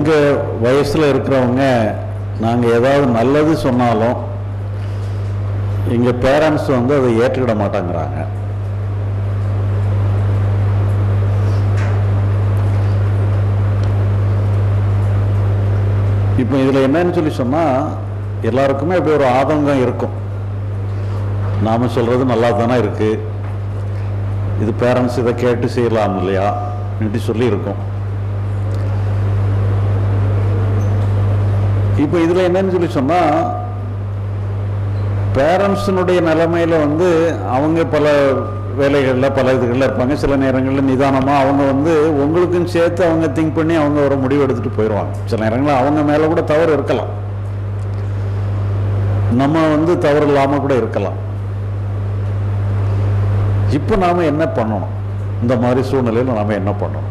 எங்கள் வயசில் இருக்கிறவங்க நாங்கள் ஏதாவது நல்லது சொன்னாலும் எங்கள் பேரண்ட்ஸ் வந்து அதை ஏற்றுக்கிட மாட்டேங்கிறாங்க இப்போ இதில் என்னன்னு சொல்லி சொன்னால் எல்லாருக்குமே இப்படி ஒரு ஆதங்கம் இருக்கும் நாம் சொல்கிறது நல்லா தானே இருக்குது இது பேரண்ட்ஸ் இதை கேட்டு செய்யலாம் இல்லையா இப்படி சொல்லி இருக்கும் இப்போ இதில் என்னன்னு சொல்லி சொன்னால் பேரண்ட்ஸினுடைய நிலைமையில வந்து அவங்க பல வேலைகளில் பல இதுகளில் இருப்பாங்க சில நேரங்களில் நிதானமாக அவங்க வந்து உங்களுக்கும் சேர்த்து அவங்க திங்க் பண்ணி அவங்க ஒரு முடிவு எடுத்துகிட்டு போயிடுவாங்க சில நேரங்களில் அவங்க மேலே கூட தவறு இருக்கலாம் நம்ம வந்து தவறு இல்லாமல் கூட இருக்கலாம் இப்போ நாம் என்ன பண்ணணும் இந்த மாதிரி சூழ்நிலையில் நாம் என்ன பண்ணணும்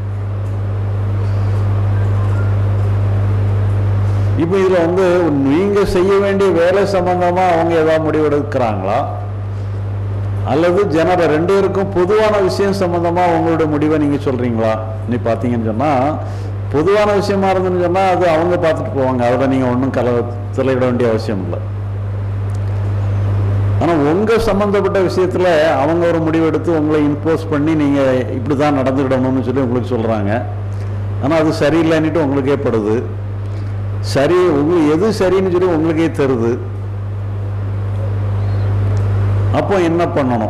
இப்போ இதில் வந்து நீங்கள் செய்ய வேண்டிய வேலை சம்பந்தமாக அவங்க ஏதாவது முடிவு எடுக்கிறாங்களா அல்லது ஜனர ரெண்டு பேருக்கும் பொதுவான விஷயம் சம்பந்தமாக உங்களுடைய முடிவை நீங்கள் சொல்கிறீங்களா நீ பார்த்தீங்கன்னு சொன்னால் பொதுவான விஷயமா இருந்துன்னு சொன்னால் அது அவங்க பார்த்துட்டு போவாங்க அதில் நீங்கள் ஒன்றும் கல தலையிட வேண்டிய அவசியம் இல்லை ஆனால் உங்கள் சம்மந்தப்பட்ட விஷயத்தில் அவங்க ஒரு முடிவு எடுத்து உங்களை இம்போஸ் பண்ணி நீங்கள் இப்படி தான் நடந்துக்கிடணும்னு சொல்லி உங்களுக்கு சொல்கிறாங்க ஆனால் அது சரியில்லைன்னுட்டு உங்களுக்கே படுது சரி உங்களுக்கு எது சரின்னு சொல்லி உங்களுக்கே தருது அப்போ என்ன பண்ணணும்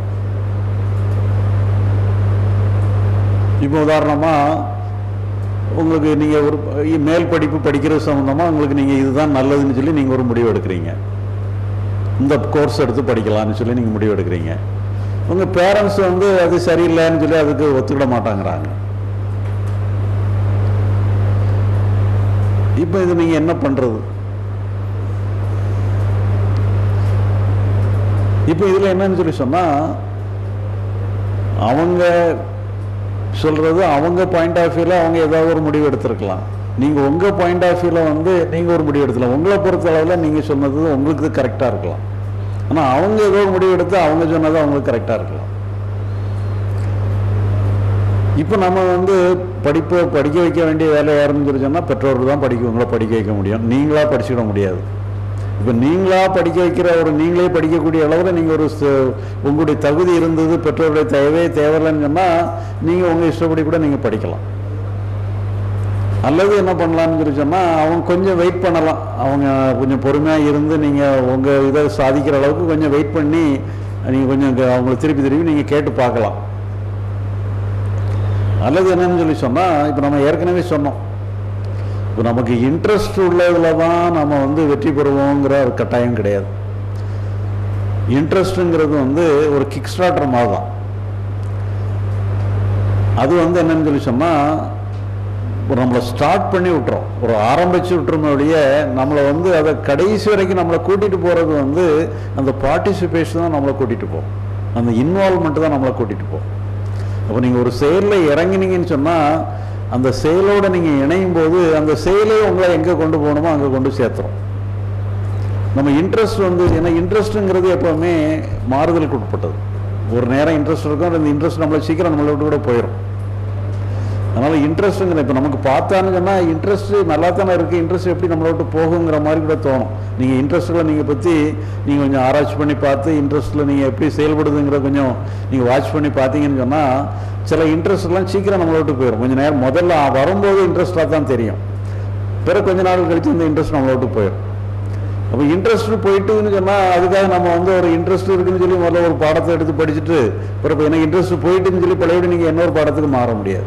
இப்போ உதாரணமாக உங்களுக்கு நீங்கள் ஒரு மேல் படிப்பு படிக்கிறது சம்மந்தமாக உங்களுக்கு நீங்கள் இதுதான் நல்லதுன்னு சொல்லி நீங்கள் ஒரு முடிவு எடுக்கிறீங்க இந்த கோர்ஸ் எடுத்து படிக்கலாம்னு சொல்லி நீங்கள் முடிவு எடுக்கிறீங்க உங்கள் பேரண்ட்ஸ் வந்து அது சரியில்லைன்னு சொல்லி அதுக்கு ஒத்துக்கிட மாட்டாங்கிறாங்க இப்போ இது நீங்கள் என்ன பண்ணுறது இப்போ இதில் என்னன்னு சொல்லி சொன்னால் அவங்க சொல்கிறது அவங்க பாயிண்ட் ஆஃப் வியூவில் அவங்க ஏதாவது ஒரு முடிவு எடுத்திருக்கலாம் நீங்கள் உங்கள் பாயிண்ட் ஆஃப் வியூவில் வந்து நீங்கள் ஒரு முடிவு எடுக்கலாம் உங்களை பொறுத்த அளவில் நீங்கள் சொன்னது உங்களுக்கு கரெக்டாக இருக்கலாம் ஆனால் அவங்க ஏதோ ஒரு முடிவு எடுத்து அவங்க சொன்னது அவங்களுக்கு கரெக்டாக இருக்கலாம் இப்போ நம்ம வந்து படிப்பை படிக்க வைக்க வேண்டிய வேலை யாருன்னு சொல்லி சொன்னால் பெற்றோர்கள் தான் படிக்க உங்களை படிக்க வைக்க முடியும் நீங்களாக படிச்சுக்கிட முடியாது இப்போ நீங்களா படிக்க வைக்கிற ஒரு நீங்களே படிக்கக்கூடிய அளவில் நீங்கள் ஒரு ச- உங்களுடைய தகுதி இருந்தது பெற்றோருடைய தேவையே தேவையில்லைன்னு சொன்னால் நீங்கள் உங்கள் இஷ்டப்படி கூட நீங்கள் படிக்கலாம் அல்லது என்ன பண்ணலாம்னு சொல்லி சொன்னால் அவங்க கொஞ்சம் வெயிட் பண்ணலாம் அவங்க கொஞ்சம் பொறுமையாக இருந்து நீங்கள் உங்கள் இதை சாதிக்கிற அளவுக்கு கொஞ்சம் வெயிட் பண்ணி நீங்கள் கொஞ்சம் இங்க அவங்கள திருப்பி திருப்பி நீங்கள் கேட்டு பார்க்கலாம் அல்லது என்னன்னு சொல்லி சொன்னால் இப்போ நம்ம ஏற்கனவே சொன்னோம் இப்போ நமக்கு இன்ட்ரெஸ்ட் உள்ளதில் தான் நம்ம வந்து வெற்றி பெறுவோங்கிற ஒரு கட்டாயம் கிடையாது இன்ட்ரெஸ்ட்டுங்கிறது வந்து ஒரு கிக் ஸ்டார்டர் மாதிரி தான் அது வந்து என்னன்னு சொல்லி சொன்னால் ஒரு நம்மளை ஸ்டார்ட் பண்ணி விட்டுறோம் ஒரு ஆரம்பிச்சு விட்டுறோமே ஒழிய நம்மளை வந்து அதை கடைசி வரைக்கும் நம்மளை கூட்டிகிட்டு போகிறது வந்து அந்த பார்ட்டிசிபேஷன் தான் நம்மளை கூட்டிகிட்டு போகும் அந்த இன்வால்மெண்ட் தான் நம்மளை கூட்டிகிட்டு போகும் அப்போ நீங்கள் ஒரு செயலில் இறங்கினீங்கன்னு சொன்னால் அந்த செயலோட நீங்கள் இணையும் போது அந்த செயலே உங்களை எங்கே கொண்டு போகணுமோ அங்கே கொண்டு சேர்த்துரும் நம்ம இன்ட்ரெஸ்ட் வந்து ஏன்னா இன்ட்ரெஸ்ட்டுங்கிறது எப்போவுமே மாறுதலுக்கு உட்பட்டது ஒரு நேரம் இன்ட்ரெஸ்ட் இருக்கும் அந்த இன்ட்ரெஸ்ட் நம்மளை சீக்கிரம் நம்மளை விட்டு கூட போயிடும் அதனால் இன்ட்ரெஸ்ட்டுங்கிற இப்போ நமக்கு பார்த்தான்னு சொன்னால் இன்ட்ரெஸ்ட் நல்லா தானே இருக்குது இன்ட்ரெஸ்ட் எப்படி நம்மளை விட்டு போகுங்கிற மாதிரி கூட தோணும் நீங்கள் இன்ட்ரெஸ்ட்டில் நீங்கள் பற்றி நீங்கள் கொஞ்சம் ஆராய்ச்சி பண்ணி பார்த்து இன்ட்ரெஸ்ட்டில் நீங்கள் எப்படி செயல்படுதுங்கிற கொஞ்சம் நீங்கள் வாட்ச் பண்ணி பார்த்தீங்கன்னு சொன்னால் சில இன்ட்ரெஸ்ட்லாம் சீக்கிரம் நம்மளை விட்டு போயிடும் கொஞ்சம் நேரம் முதல்ல வரும்போது இன்ட்ரெஸ்டாக தான் தெரியும் பிறகு கொஞ்ச நாள் கழிச்சு இந்த இன்ட்ரெஸ்ட் நம்மளை விட்டு போயிடும் அப்போ இன்ட்ரெஸ்ட் போயிட்டுன்னு சொன்னால் அதுக்காக நம்ம வந்து ஒரு இன்ட்ரெஸ்ட் இருக்குன்னு சொல்லி முதல்ல ஒரு பாடத்தை எடுத்து படிச்சுட்டு பிறகு எனக்கு இன்ட்ரெஸ்ட் போயிட்டுன்னு சொல்லி பழையபடி நீங்கள் இன்னொரு பாடத்துக்கு மாற முடியாது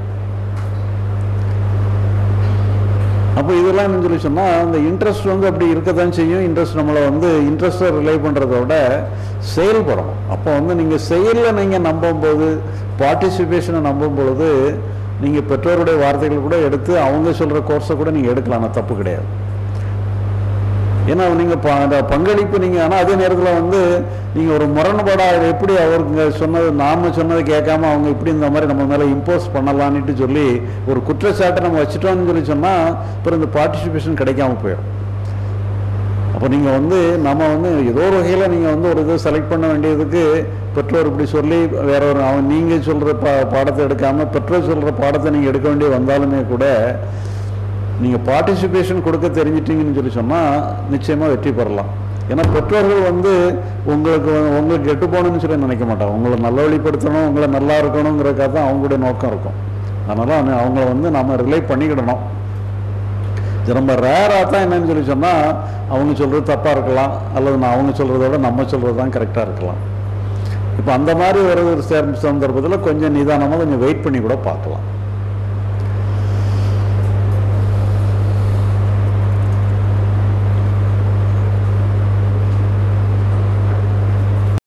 அப்போ இதெல்லாம் என்னன்னு சொல்லி சொன்னால் அந்த இன்ட்ரெஸ்ட் வந்து அப்படி இருக்கத்தான் செய்யும் இன்ட்ரெஸ்ட் நம்மளை வந்து இன்ட்ரெஸ்ட்டை ரிலே பண்ணுறத விட செயல்படணும் அப்போ வந்து நீங்கள் செயலில் நீங்கள் நம்பும்போது பார்ட்டிசிபேஷனை நம்பும் பொழுது நீங்கள் பெற்றோருடைய வார்த்தைகள் கூட எடுத்து அவங்க சொல்கிற கோர்ஸை கூட நீங்கள் எடுக்கலாம் ஆனால் தப்பு கிடையாது ஏன்னா நீங்கள் ப அந்த பங்களிப்பு நீங்கள் ஆனால் அதே நேரத்தில் வந்து நீங்கள் ஒரு முரண்பாடாக எப்படி அவருங்க சொன்னது நாம சொன்னதை கேட்காம அவங்க இப்படி இந்த மாதிரி நம்ம மேலே இம்போஸ் பண்ணலான்னுட்டு சொல்லி ஒரு குற்றச்சாட்டை நம்ம வச்சுட்டோம்னு சொல்லி சொன்னால் அப்புறம் இந்த பார்ட்டிசிபேஷன் கிடைக்காம போயிடும் அப்போ நீங்கள் வந்து நம்ம வந்து ஏதோ ஒரு வகையில் நீங்கள் வந்து ஒரு இதை செலக்ட் பண்ண வேண்டியதுக்கு பெற்றோர் இப்படி சொல்லி வேற ஒரு அவன் நீங்கள் சொல்கிற பா பாடத்தை எடுக்காமல் பெற்றோர் சொல்கிற பாடத்தை நீங்கள் எடுக்க வேண்டிய வந்தாலுமே கூட நீங்கள் பார்ட்டிசிபேஷன் கொடுக்க தெரிஞ்சிட்டீங்கன்னு சொல்லி சொன்னால் நிச்சயமாக வெற்றி பெறலாம் ஏன்னா பெற்றோர்கள் வந்து உங்களுக்கு வந்து- உங்களுக்கு கெட்டு போகணும்னு சொல்லி நினைக்க மாட்டாங்க உங்களை நல்ல வழிப்படுத்தணும் உங்களை நல்லா இருக்கணுங்கிறதுக்காக தான் அவங்களுடைய நோக்கம் இருக்கும் அதனால் அவங்கள வந்து நாம் ரிலே பண்ணிக்கிடணும் இது ரொம்ப ரேராக தான் என்னன்னு சொல்லி சொன்னால் அவங்க சொல்கிறது தப்பாக இருக்கலாம் அல்லது நான் அவங்க சொல்கிறத விட நம்ம சொல்கிறது தான் கரெக்டாக இருக்கலாம் இப்போ அந்த மாதிரி ஒரு ஒரு சந்தர்ப்பத்தில் கொஞ்சம் நிதானமாக கொஞ்சம் வெயிட் பண்ணி கூட பார்க்கலாம்